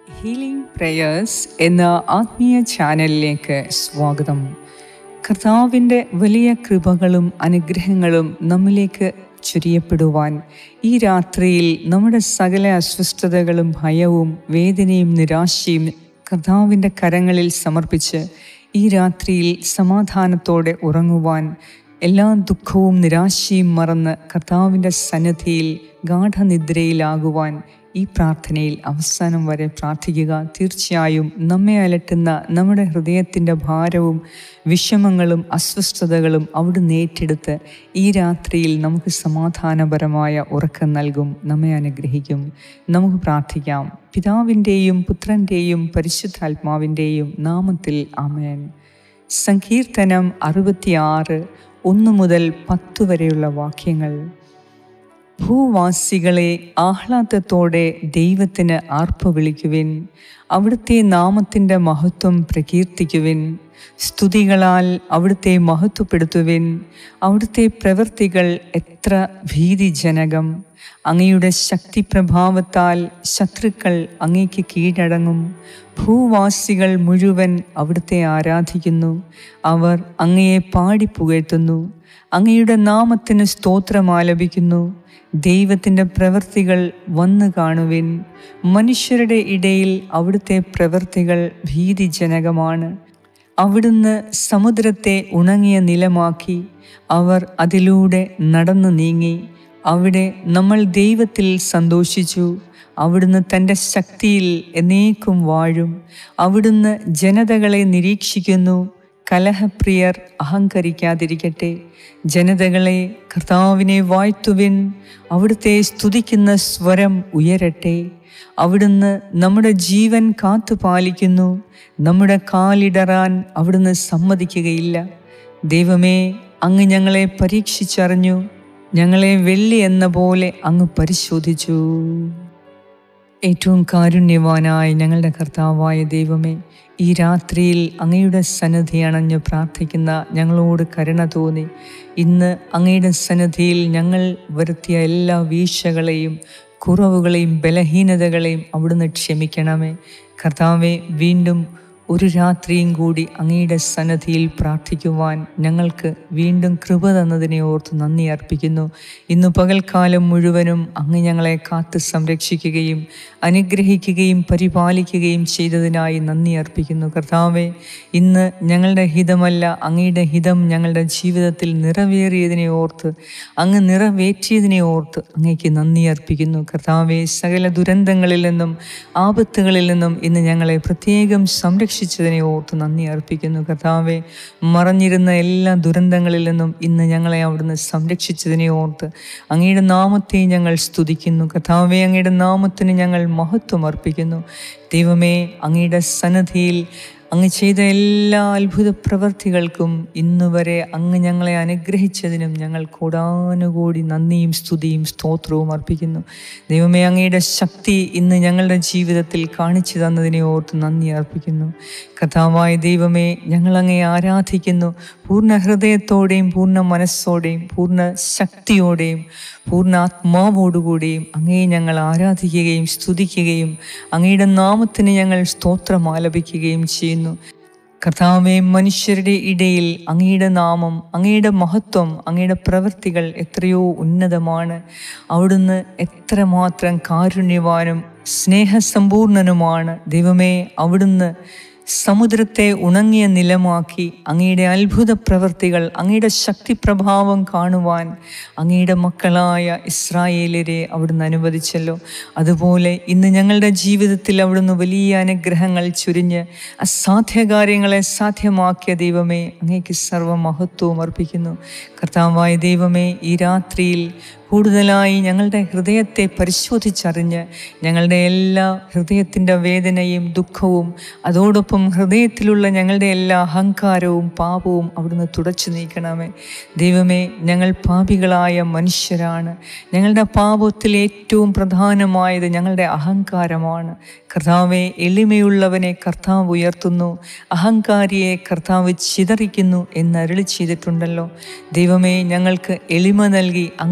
healing prayers എന്ന ആത്മീയ ചാനലിലേക്ക് സ്വാഗതം കർത്താവിൻ്റെ വലിയ കൃപകളും അനുഗ്രഹങ്ങളും നമ്മിലേക്ക് ചുരിയപ്പെടുവാൻ ഈ രാത്രിയിൽ നമ്മുടെ സകല അസ്വസ്ഥതകളും ഭയവും വേദനയും നിരാശയും കർത്താവിൻ്റെ കരങ്ങളിൽ സമർപ്പിച്ച് ഈ രാത്രിയിൽ സമാധാനത്തോടെ ഉറങ്ങുവാൻ എല്ലാ ദുഃഖവും നിരാശയും മറന്ന് കർത്താവിൻ്റെ സന്നിധിയിൽ ഗാഠനിദ്രയിലാകുവാൻ ഈ പ്രാർത്ഥനയിൽ അവസാനം വരെ പ്രാർത്ഥിക്കുക തീർച്ചയായും നമ്മെ അലട്ടുന്ന നമ്മുടെ ഹൃദയത്തിൻ്റെ ഭാരവും വിഷമങ്ങളും അസ്വസ്ഥതകളും അവിടുന്ന് ഏറ്റെടുത്ത് ഈ രാത്രിയിൽ നമുക്ക് സമാധാനപരമായ ഉറക്കം നൽകും നമ്മെ അനുഗ്രഹിക്കും നമുക്ക് പ്രാർത്ഥിക്കാം പിതാവിൻ്റെയും പുത്രൻ്റെയും പരിശുദ്ധാത്മാവിൻ്റെയും നാമത്തിൽ ആമേൻ സങ്കീർത്തനം അറുപത്തിയാറ് ഒന്ന് മുതൽ പത്ത് വരെയുള്ള വാക്യങ്ങൾ ഭൂവാസികളെ ആഹ്ലാദത്തോടെ ദൈവത്തിന് ആർപ്പ് വിളിക്കുവിൻ അവിടുത്തെ നാമത്തിൻ്റെ മഹത്വം പ്രകീർത്തിക്കുവിൻ സ്തുതികളാൽ അവിടുത്തെ മഹത്വപ്പെടുത്തുവിൻ അവിടുത്തെ പ്രവൃത്തികൾ എത്ര ഭീതിജനകം അങ്ങയുടെ ശക്തിപ്രഭാവത്താൽ ശത്രുക്കൾ അങ്ങേക്ക് കീഴടങ്ങും ഭൂവാസികൾ മുഴുവൻ അവിടുത്തെ ആരാധിക്കുന്നു അവർ അങ്ങയെ പാടിപ്പുകഴ്ത്തുന്നു അങ്ങയുടെ നാമത്തിന് സ്തോത്രം ആലപിക്കുന്നു ദൈവത്തിൻ്റെ പ്രവൃത്തികൾ വന്നു കാണുവിൻ മനുഷ്യരുടെ ഇടയിൽ അവിടുത്തെ പ്രവൃത്തികൾ ഭീതിജനകമാണ് അവിടുന്ന് സമുദ്രത്തെ ഉണങ്ങിയ നിലമാക്കി അവർ അതിലൂടെ നടന്നു നീങ്ങി അവിടെ നമ്മൾ ദൈവത്തിൽ സന്തോഷിച്ചു അവിടുന്ന് തൻ്റെ ശക്തിയിൽ എന്നേക്കും വാഴും അവിടുന്ന് ജനതകളെ നിരീക്ഷിക്കുന്നു കലഹപ്രിയർ അഹങ്കരിക്കാതിരിക്കട്ടെ ജനതകളെ കർത്താവിനെ വാഴ്ത്തുവിൻ അവിടുത്തെ സ്തുതിക്കുന്ന സ്വരം ഉയരട്ടെ അവിടുന്ന് നമ്മുടെ ജീവൻ കാത്തു പാലിക്കുന്നു നമ്മുടെ കാലിടറാൻ അവിടുന്ന് സമ്മതിക്കുകയില്ല ദൈവമേ അങ്ങ് ഞങ്ങളെ പരീക്ഷിച്ചറിഞ്ഞു ഞങ്ങളെ വെള്ളി എന്ന പോലെ അങ്ങ് പരിശോധിച്ചു ഏറ്റവും കാരുണ്യവാനായ ഞങ്ങളുടെ കർത്താവായ ദൈവമേ ഈ രാത്രിയിൽ അങ്ങയുടെ സന്നദ്ധി അണഞ്ഞ് പ്രാർത്ഥിക്കുന്ന ഞങ്ങളോട് കരുണ തോന്നി ഇന്ന് അങ്ങയുടെ സന്നദ്ധിയിൽ ഞങ്ങൾ വരുത്തിയ എല്ലാ വീഴ്ചകളെയും കുറവുകളെയും ബലഹീനതകളെയും അവിടുന്ന് ക്ഷമിക്കണമേ കർത്താവെ വീണ്ടും ഒരു രാത്രിയും കൂടി അങ്ങയുടെ സന്നദ്ധിയിൽ പ്രാർത്ഥിക്കുവാൻ ഞങ്ങൾക്ക് വീണ്ടും കൃപ തന്നതിനെ ഓർത്ത് നന്ദി അർപ്പിക്കുന്നു ഇന്ന് പകൽക്കാലം മുഴുവനും അങ്ങ് ഞങ്ങളെ കാത്ത് സംരക്ഷിക്കുകയും അനുഗ്രഹിക്കുകയും പരിപാലിക്കുകയും ചെയ്തതിനായി നന്ദി അർപ്പിക്കുന്നു കർത്താവെ ഇന്ന് ഞങ്ങളുടെ ഹിതമല്ല അങ്ങയുടെ ഹിതം ഞങ്ങളുടെ ജീവിതത്തിൽ നിറവേറിയതിനെ ഓർത്ത് അങ്ങ് നിറവേറ്റിയതിനെ ഓർത്ത് അങ്ങേക്ക് നന്ദി അർപ്പിക്കുന്നു കർത്താവെ സകല ദുരന്തങ്ങളിൽ നിന്നും ആപത്തുകളിൽ നിന്നും ഇന്ന് ഞങ്ങളെ പ്രത്യേകം സംരക്ഷിച്ചതിനെ ഓർത്ത് നന്ദി അർപ്പിക്കുന്നു കർത്താവെ മറഞ്ഞിരുന്ന എല്ലാ ദുരന്തങ്ങളിൽ നിന്നും ഇന്ന് ഞങ്ങളെ അവിടുന്ന് സംരക്ഷിച്ചതിനെ ഓർത്ത് അങ്ങയുടെ നാമത്തെ ഞങ്ങൾ സ്തുതിക്കുന്നു കർത്താവെ അങ്ങയുടെ നാമത്തിന് ഞങ്ങൾ മഹത്വം അർപ്പിക്കുന്നു ദൈവമേ അങ്ങയുടെ സന്നദ്ധിയിൽ അങ്ങ് ചെയ്ത എല്ലാ അത്ഭുത പ്രവർത്തികൾക്കും ഇന്നുവരെ അങ്ങ് ഞങ്ങളെ അനുഗ്രഹിച്ചതിനും ഞങ്ങൾ കൂടാനുകൂടി നന്ദിയും സ്തുതിയും സ്തോത്രവും അർപ്പിക്കുന്നു ദൈവമേ അങ്ങയുടെ ശക്തി ഇന്ന് ഞങ്ങളുടെ ജീവിതത്തിൽ കാണിച്ചു തന്നതിനെ ഓർത്ത് നന്ദി അർപ്പിക്കുന്നു കഥാവായ ദൈവമേ ഞങ്ങൾ അങ്ങേ ആരാധിക്കുന്നു പൂർണ്ണ ഹൃദയത്തോടെയും പൂർണ്ണ മനസ്സോടെയും പൂർണ്ണ ശക്തിയോടെയും പൂർണ്ണ ആത്മാവോടുകൂടിയും അങ്ങയെ ഞങ്ങൾ ആരാധിക്കുകയും സ്തുതിക്കുകയും അങ്ങയുടെ നാമത്തിന് ഞങ്ങൾ സ്തോത്രം ആലപിക്കുകയും ചെയ്യുന്നു കർത്താവെ മനുഷ്യരുടെ ഇടയിൽ അങ്ങയുടെ നാമം അങ്ങയുടെ മഹത്വം അങ്ങയുടെ പ്രവൃത്തികൾ എത്രയോ ഉന്നതമാണ് അവിടുന്ന് എത്രമാത്രം കാരുണ്യവാനും സ്നേഹസമ്പൂർണനുമാണ് ദൈവമേ അവിടുന്ന് സമുദ്രത്തെ ഉണങ്ങിയ നിലമാക്കി അങ്ങയുടെ അത്ഭുത പ്രവൃത്തികൾ അങ്ങയുടെ ശക്തിപ്രഭാവം കാണുവാൻ അങ്ങയുടെ മക്കളായ ഇസ്രായേലരെ അവിടുന്ന് അനുവദിച്ചല്ലോ അതുപോലെ ഇന്ന് ഞങ്ങളുടെ ജീവിതത്തിൽ അവിടുന്ന് വലിയ അനുഗ്രഹങ്ങൾ ചുരിഞ്ഞ് അസാധ്യ കാര്യങ്ങളെ സാധ്യമാക്കിയ ദൈവമേ അങ്ങേക്ക് സർവ്വമഹത്വവും അർപ്പിക്കുന്നു കർത്താവായ ദൈവമേ ഈ രാത്രിയിൽ കൂടുതലായി ഞങ്ങളുടെ ഹൃദയത്തെ പരിശോധിച്ചറിഞ്ഞ് ഞങ്ങളുടെ എല്ലാ ഹൃദയത്തിൻ്റെ വേദനയും ദുഃഖവും അതോടൊപ്പം ഹൃദയത്തിലുള്ള ഞങ്ങളുടെ എല്ലാ അഹങ്കാരവും പാപവും അവിടുന്ന് തുടച്ചു നീക്കണമേ ദൈവമേ ഞങ്ങൾ പാപികളായ മനുഷ്യരാണ് ഞങ്ങളുടെ പാപത്തിൽ ഏറ്റവും പ്രധാനമായത് ഞങ്ങളുടെ അഹങ്കാരമാണ് കർത്താവെ എളിമയുള്ളവനെ കർത്താവ് ഉയർത്തുന്നു അഹങ്കാരിയെ കർത്താവ് ചിതറിക്കുന്നു എന്ന് അരുളി ചെയ്തിട്ടുണ്ടല്ലോ ദൈവമേ ഞങ്ങൾക്ക് എളിമ നൽകി അങ്ങ് ഞങ്ങളെ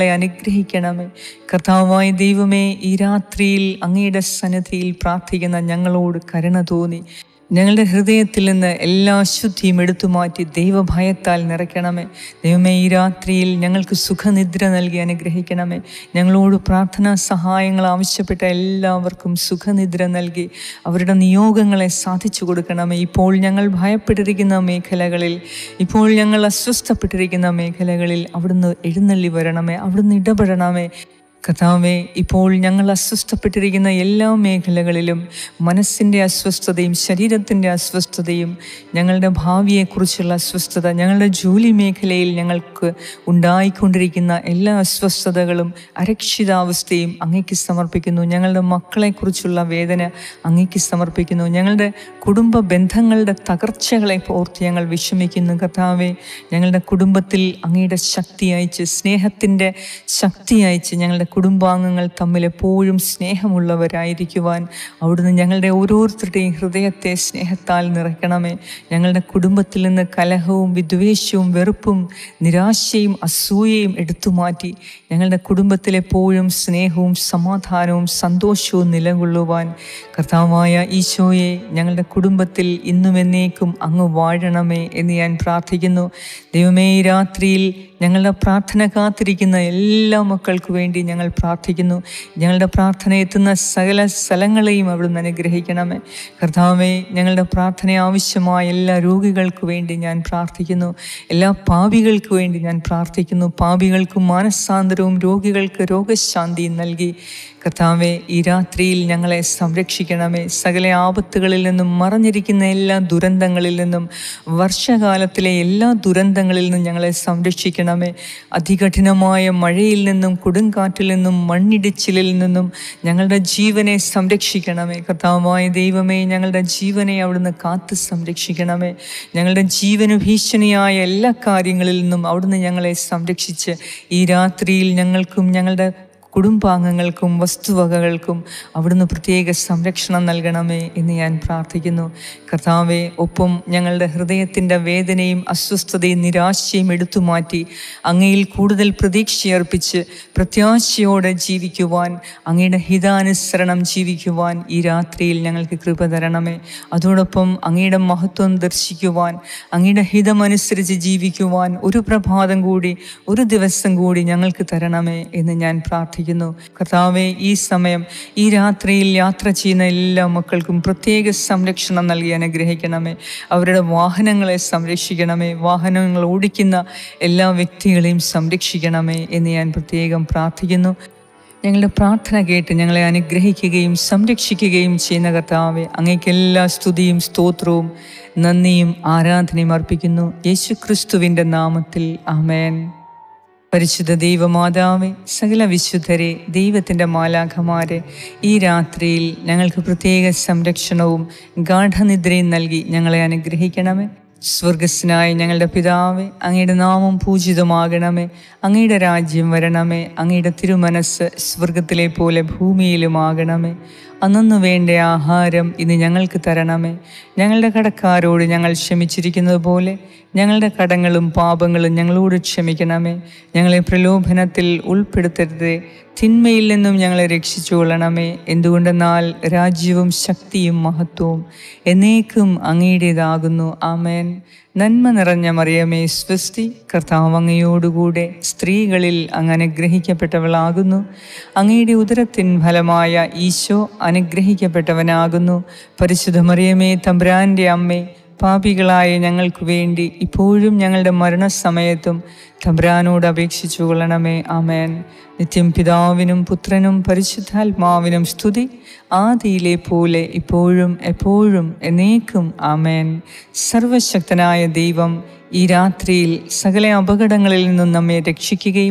ഞങ്ങളെ അനുഗ്രഹിക്കണമേ കർത്താവായ ദൈവമേ ഈ രാത്രിയിൽ അങ്ങയുടെ സന്നിധിയിൽ പ്രാർത്ഥിക്കുന്ന ഞങ്ങളോട് കരുണ തോന്നി ഞങ്ങളുടെ ഹൃദയത്തിൽ നിന്ന് എല്ലാ അശുദ്ധിയും എടുത്തു മാറ്റി ദൈവഭയത്താൽ നിറയ്ക്കണമേ ദൈവമേ ഈ രാത്രിയിൽ ഞങ്ങൾക്ക് സുഖനിദ്ര നൽകി അനുഗ്രഹിക്കണമേ ഞങ്ങളോട് പ്രാർത്ഥനാ സഹായങ്ങൾ ആവശ്യപ്പെട്ട എല്ലാവർക്കും സുഖനിദ്ര നൽകി അവരുടെ നിയോഗങ്ങളെ സാധിച്ചു കൊടുക്കണമേ ഇപ്പോൾ ഞങ്ങൾ ഭയപ്പെട്ടിരിക്കുന്ന മേഖലകളിൽ ഇപ്പോൾ ഞങ്ങൾ അസ്വസ്ഥപ്പെട്ടിരിക്കുന്ന മേഖലകളിൽ അവിടുന്ന് എഴുന്നള്ളി വരണമേ അവിടുന്ന് ഇടപെടണമേ കഥാവെ ഇപ്പോൾ ഞങ്ങൾ അസ്വസ്ഥപ്പെട്ടിരിക്കുന്ന എല്ലാ മേഖലകളിലും മനസ്സിൻ്റെ അസ്വസ്ഥതയും ശരീരത്തിൻ്റെ അസ്വസ്ഥതയും ഞങ്ങളുടെ ഭാവിയെക്കുറിച്ചുള്ള അസ്വസ്ഥത ഞങ്ങളുടെ ജോലി മേഖലയിൽ ഞങ്ങൾക്ക് ഉണ്ടായിക്കൊണ്ടിരിക്കുന്ന എല്ലാ അസ്വസ്ഥതകളും അരക്ഷിതാവസ്ഥയും അങ്ങേക്ക് സമർപ്പിക്കുന്നു ഞങ്ങളുടെ മക്കളെക്കുറിച്ചുള്ള വേദന അങ്ങേക്ക് സമർപ്പിക്കുന്നു ഞങ്ങളുടെ കുടുംബ ബന്ധങ്ങളുടെ തകർച്ചകളെ ഓർത്ത് ഞങ്ങൾ വിഷമിക്കുന്നു കഥാവെ ഞങ്ങളുടെ കുടുംബത്തിൽ അങ്ങയുടെ ശക്തി അയച്ച് സ്നേഹത്തിൻ്റെ ശക്തി അയച്ച് ഞങ്ങളുടെ കുടുംബാംഗങ്ങൾ തമ്മിൽ എപ്പോഴും സ്നേഹമുള്ളവരായിരിക്കുവാൻ അവിടുന്ന് ഞങ്ങളുടെ ഓരോരുത്തരുടെയും ഹൃദയത്തെ സ്നേഹത്താൽ നിറയ്ക്കണമേ ഞങ്ങളുടെ കുടുംബത്തിൽ നിന്ന് കലഹവും വിദ്വേഷവും വെറുപ്പും നിരാശയും അസൂയയും എടുത്തു മാറ്റി ഞങ്ങളുടെ കുടുംബത്തിൽ എപ്പോഴും സ്നേഹവും സമാധാനവും സന്തോഷവും നിലകൊള്ളുവാൻ കർത്താവായ ഈശോയെ ഞങ്ങളുടെ കുടുംബത്തിൽ ഇന്നും എന്നേക്കും അങ്ങ് വാഴണമേ എന്ന് ഞാൻ പ്രാർത്ഥിക്കുന്നു ദൈവമേ ഈ രാത്രിയിൽ ഞങ്ങളുടെ പ്രാർത്ഥന കാത്തിരിക്കുന്ന എല്ലാ മക്കൾക്ക് വേണ്ടി ഞങ്ങൾ പ്രാർത്ഥിക്കുന്നു ഞങ്ങളുടെ പ്രാർത്ഥന എത്തുന്ന സകല സ്ഥലങ്ങളെയും അവിടുന്ന് അനുഗ്രഹിക്കണമേ കർത്താവേ ഞങ്ങളുടെ പ്രാർത്ഥന ആവശ്യമായ എല്ലാ രോഗികൾക്ക് വേണ്ടി ഞാൻ പ്രാർത്ഥിക്കുന്നു എല്ലാ പാപികൾക്ക് വേണ്ടി ഞാൻ പ്രാർത്ഥിക്കുന്നു പാപികൾക്ക് മാനസാന്തരവും രോഗികൾക്ക് രോഗശാന്തിയും നൽകി കർത്താവെ ഈ രാത്രിയിൽ ഞങ്ങളെ സംരക്ഷിക്കണമേ സകല ആപത്തുകളിൽ നിന്നും മറഞ്ഞിരിക്കുന്ന എല്ലാ ദുരന്തങ്ങളിൽ നിന്നും വർഷകാലത്തിലെ എല്ലാ ദുരന്തങ്ങളിൽ നിന്നും ഞങ്ങളെ സംരക്ഷിക്കണമേ അതികഠിനമായ മഴയിൽ നിന്നും കൊടുങ്കാറ്റിൽ നിന്നും മണ്ണിടിച്ചിലിൽ നിന്നും ഞങ്ങളുടെ ജീവനെ സംരക്ഷിക്കണമേ കർത്താവായ ദൈവമേ ഞങ്ങളുടെ ജീവനെ അവിടുന്ന് കാത്ത് സംരക്ഷിക്കണമേ ഞങ്ങളുടെ ജീവന് ഭീഷണിയായ എല്ലാ കാര്യങ്ങളിൽ നിന്നും അവിടുന്ന് ഞങ്ങളെ സംരക്ഷിച്ച് ഈ രാത്രിയിൽ ഞങ്ങൾക്കും ഞങ്ങളുടെ കുടുംബാംഗങ്ങൾക്കും വസ്തുവകകൾക്കും അവിടുന്ന് പ്രത്യേക സംരക്ഷണം നൽകണമേ എന്ന് ഞാൻ പ്രാർത്ഥിക്കുന്നു കർത്താവെ ഒപ്പം ഞങ്ങളുടെ ഹൃദയത്തിൻ്റെ വേദനയും അസ്വസ്ഥതയും നിരാശയും എടുത്തു മാറ്റി അങ്ങയിൽ കൂടുതൽ പ്രതീക്ഷയർപ്പിച്ച് പ്രത്യാശയോടെ ജീവിക്കുവാൻ അങ്ങയുടെ ഹിതാനുസരണം ജീവിക്കുവാൻ ഈ രാത്രിയിൽ ഞങ്ങൾക്ക് കൃപ തരണമേ അതോടൊപ്പം അങ്ങയുടെ മഹത്വം ദർശിക്കുവാൻ അങ്ങയുടെ ഹിതമനുസരിച്ച് ജീവിക്കുവാൻ ഒരു പ്രഭാതം കൂടി ഒരു ദിവസം കൂടി ഞങ്ങൾക്ക് തരണമേ എന്ന് ഞാൻ പ്രാർത്ഥിക്കുന്നു കർത്താവെ ഈ സമയം ഈ രാത്രിയിൽ യാത്ര ചെയ്യുന്ന എല്ലാ മക്കൾക്കും പ്രത്യേക സംരക്ഷണം നൽകി അനുഗ്രഹിക്കണമേ അവരുടെ വാഹനങ്ങളെ സംരക്ഷിക്കണമേ വാഹനങ്ങൾ ഓടിക്കുന്ന എല്ലാ വ്യക്തികളെയും സംരക്ഷിക്കണമേ എന്ന് ഞാൻ പ്രത്യേകം പ്രാർത്ഥിക്കുന്നു ഞങ്ങളുടെ പ്രാർത്ഥന കേട്ട് ഞങ്ങളെ അനുഗ്രഹിക്കുകയും സംരക്ഷിക്കുകയും ചെയ്യുന്ന കർത്താവെ അങ്ങേക്ക് എല്ലാ സ്തുതിയും സ്തോത്രവും നന്ദിയും ആരാധനയും അർപ്പിക്കുന്നു യേശു ക്രിസ്തുവിൻ്റെ നാമത്തിൽ ആമേൻ പരിശുദ്ധ ദൈവമാതാവേ സകല വിശുദ്ധരെ ദൈവത്തിൻ്റെ മാലാഖമാരെ ഈ രാത്രിയിൽ ഞങ്ങൾക്ക് പ്രത്യേക സംരക്ഷണവും ഗാഠനിദ്രയും നൽകി ഞങ്ങളെ അനുഗ്രഹിക്കണമേ സ്വർഗസ്നായ ഞങ്ങളുടെ പിതാവേ അങ്ങയുടെ നാമം പൂജിതമാകണമേ അങ്ങയുടെ രാജ്യം വരണമേ അങ്ങയുടെ തിരുമനസ് സ്വർഗത്തിലെ പോലെ ഭൂമിയിലുമാകണമേ അന്നു വേണ്ട ആഹാരം ഇന്ന് ഞങ്ങൾക്ക് തരണമേ ഞങ്ങളുടെ കടക്കാരോട് ഞങ്ങൾ ക്ഷമിച്ചിരിക്കുന്നത് പോലെ ഞങ്ങളുടെ കടങ്ങളും പാപങ്ങളും ഞങ്ങളോട് ക്ഷമിക്കണമേ ഞങ്ങളെ പ്രലോഭനത്തിൽ ഉൾപ്പെടുത്തരുതേ തിന്മയിൽ നിന്നും ഞങ്ങളെ രക്ഷിച്ചുകൊള്ളണമേ എന്തുകൊണ്ടെന്നാൽ രാജ്യവും ശക്തിയും മഹത്വവും എന്നേക്കും അങ്ങയുടേതാകുന്നു ആമേൻ നന്മ നിറഞ്ഞ മറിയമേ സ്വസ്തി കർത്താവ് അങ്ങയോടുകൂടെ സ്ത്രീകളിൽ അങ്ങ് അനുഗ്രഹിക്കപ്പെട്ടവളാകുന്നു അങ്ങയുടെ ഉദരത്തിൻ ഫലമായ ഈശോ അനുഗ്രഹിക്കപ്പെട്ടവനാകുന്നു പരിശുദ്ധ മറിയമേ തമ്പ്രാൻ്റെ അമ്മേ പാപികളായ ഞങ്ങൾക്ക് വേണ്ടി ഇപ്പോഴും ഞങ്ങളുടെ മരണസമയത്തും തമ്പ്രാനോട് അപേക്ഷിച്ചു കൊള്ളണമേ ആമേൻ നിത്യം പിതാവിനും പുത്രനും പരിശുദ്ധാത്മാവിനും സ്തുതി ആദിയിലെ പോലെ ഇപ്പോഴും എപ്പോഴും എന്നേക്കും ആമേൻ സർവശക്തനായ ദൈവം ഈ രാത്രിയിൽ സകല അപകടങ്ങളിൽ നിന്നും നമ്മെ രക്ഷിക്കുകയും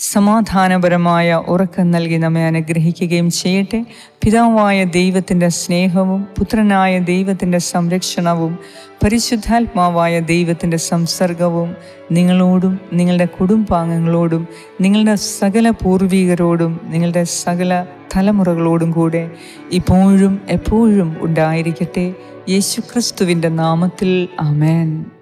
സമാധാനപരമായ ഉറക്കം നൽകി നമ്മെ അനുഗ്രഹിക്കുകയും ചെയ്യട്ടെ പിതാവായ ദൈവത്തിൻ്റെ സ്നേഹവും പുത്രനായ ദൈവത്തിൻ്റെ സംരക്ഷണവും പരിശുദ്ധാത്മാവായ ദൈവത്തിൻ്റെ സംസർഗവും നിങ്ങളോടും നിങ്ങളുടെ കുടുംബാംഗങ്ങളോടും നിങ്ങളുടെ സകല പൂർവികരോടും നിങ്ങളുടെ സകല തലമുറകളോടും കൂടെ ഇപ്പോഴും എപ്പോഴും ഉണ്ടായിരിക്കട്ടെ യേശുക്രിസ്തുവിൻ്റെ നാമത്തിൽ ആമേൻ